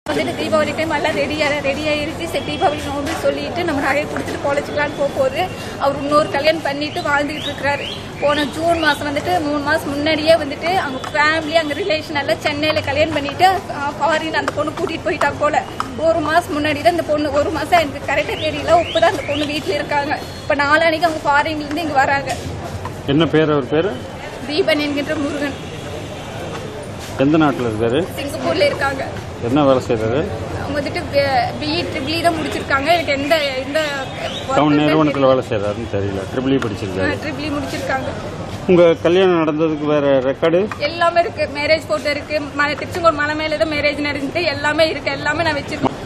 வந்துட்டு தீபாவளி டைம் எல்லாம் ரெடியாக ரெடி ஆயிருச்சு சரி தீபாவளி நோம்பு சொல்லிட்டு நம்ம நகையை கொடுத்துட்டு பொழைச்சிக்கலான்னு போகும்போது அவர் இன்னொரு கல்யாணம் பண்ணிட்டு வாழ்ந்துகிட்டு இருக்கிறாரு போன ஜூன் மாதம் வந்துட்டு மூணு மாதம் முன்னாடியே வந்துட்டு அவங்க ஃபேமிலி அங்கே ரிலேஷன் எல்லாம் சென்னையில் கல்யாணம் பண்ணிட்டு ஃபாரின் அந்த பொண்ணு கூட்டிகிட்டு போயிட்டா போல ஒரு மாதம் முன்னாடி தான் இந்த பொண்ணு ஒரு மாதம் எனக்கு கரெக்டாக தெரியல இப்போ தான் அந்த பொண்ணு வீட்டில் இருக்காங்க இப்போ நாளானிக்கு அவங்க ஃபாரின்லேருந்து இங்கே வராங்க என்ன பேர் அவர் பேர் தீபன் என்கின்ற முருகன் எந்த நாட்டில் இருக்காரு சிங்கப்பூரில் இருக்காங்க என்ன வேலை செய்கிறாரு அவங்க வந்துட்டு பிஇ ட்ரிபிளி தான் முடிச்சிருக்காங்க எனக்கு எந்த எந்த டவுன் நிறுவனத்தில் வேலை செய்கிறாருன்னு தெரியல ட்ரிபிள் இ படிச்சிருக்காரு ட்ரிபிளி முடிச்சிருக்காங்க உங்கள் கல்யாணம் நடந்ததுக்கு வேற ரெக்கார்டு எல்லாமே இருக்கு மேரேஜ் போட்டோ இருக்கு மலை திருச்செங்கோடு மலை மேலே தான் மேரேஜ் நடந்துட்டு எல்லாமே இருக்கு எல்லாமே நான் வச்சிருக்கேன்